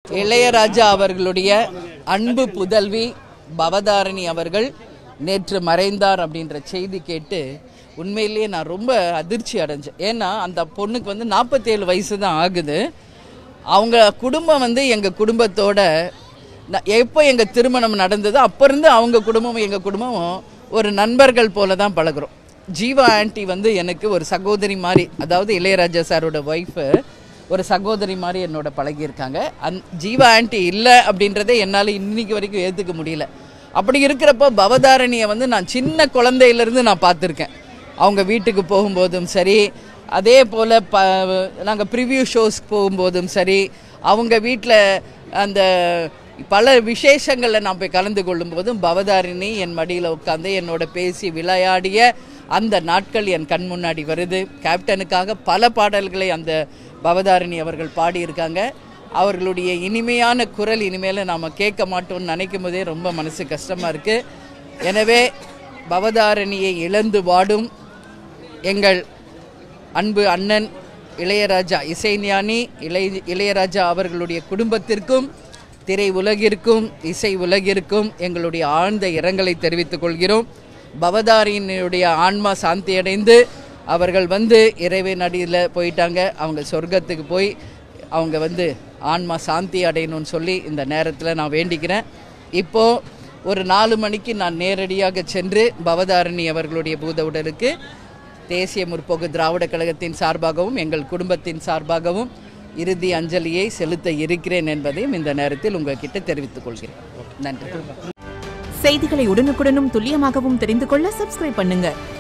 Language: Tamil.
இளையராஜா அவர்களுடைய அன்பு புதல்வி பவதாரணி அவர்கள் நேற்று மறைந்தார் அப்படின்ற செய்தி கேட்டு உண்மையிலேயே நான் ரொம்ப அதிர்ச்சி அடைஞ்சேன் ஏன்னா அந்த பொண்ணுக்கு வந்து நாற்பத்தேழு வயசு தான் ஆகுது அவங்க குடும்பம் வந்து எங்கள் குடும்பத்தோட ந- எப்போ எங்கள் திருமணம் நடந்ததோ அப்போ இருந்து அவங்க குடும்பமும் எங்கள் குடும்பமும் ஒரு நண்பர்கள் போல தான் பழகுறோம் ஜீவா ஆன்ட்டி வந்து எனக்கு ஒரு சகோதரி மாதிரி அதாவது இளையராஜா சாரோட ஒய்ஃபு ஒரு சகோதரி மாதிரி என்னோட பழகியிருக்காங்க அந் ஜீவா ஆன்ட்டி இல்லை அப்படின்றதை என்னால் இன்னைக்கு வரைக்கும் ஏற்றுக்க முடியல அப்படி இருக்கிறப்போ பவதாரணியை வந்து நான் சின்ன குழந்தையிலேருந்து நான் பார்த்துருக்கேன் அவங்க வீட்டுக்கு போகும்போதும் சரி அதே போல் ப நாங்கள் ப்ரிவ்யூ ஷோஸ்க்கு போகும்போதும் சரி அவங்க வீட்டில் அந்த பல விசேஷங்களில் நான் போய் கலந்து கொள்ளும்போதும் பவதாரிணி என் மடியில் உட்காந்து என்னோட பேசி விளையாடிய அந்த நாட்கள் என் கண் முன்னாடி வருது கேப்டனுக்காக பல பாடல்களை அந்த பவதாரிணி அவர்கள் பாடியிருக்காங்க அவர்களுடைய இனிமையான குரல் இனிமேல் நாம் கேட்க மாட்டோம்னு நினைக்கும் போதே ரொம்ப மனசு கஷ்டமாக இருக்குது எனவே பவதாரணியை இழந்து வாடும் எங்கள் அன்பு அண்ணன் இளையராஜா இசைஞானி இளைய இளையராஜா அவர்களுடைய குடும்பத்திற்கும் திரை உலகிற்கும் இசை உலகிற்கும் எங்களுடைய ஆழ்ந்த இரங்கலை தெரிவித்துக் கொள்கிறோம் பவதாரியினுடைய ஆன்மா சாந்தி அடைந்து அவர்கள் வந்து இறைவன் அடியில் போயிட்டாங்க அவங்க சொர்க்கத்துக்கு போய் அவங்க வந்து ஆன்மா சாந்தி அடையணும்னு சொல்லி இந்த நேரத்தில் நான் வேண்டிக்கிறேன் இப்போ ஒரு நாலு மணிக்கு நான் நேரடியாக சென்று பவதாரணி அவர்களுடைய பூத உடலுக்கு தேசிய முற்போக்கு திராவிட கழகத்தின் சார்பாகவும் எங்கள் குடும்பத்தின் சார்பாகவும் இறுதி அஞ்சலியை செலுத்த இருக்கிறேன் என்பதையும் இந்த நேரத்தில் உங்ககிட்ட தெரிவித்துக் கொள்கிறேன் நன்றி செய்திகளை உடனுக்குடனும் துல்லியமாகவும் தெரிந்து கொள்ள சப்ஸ்கிரைப் பண்ணுங்க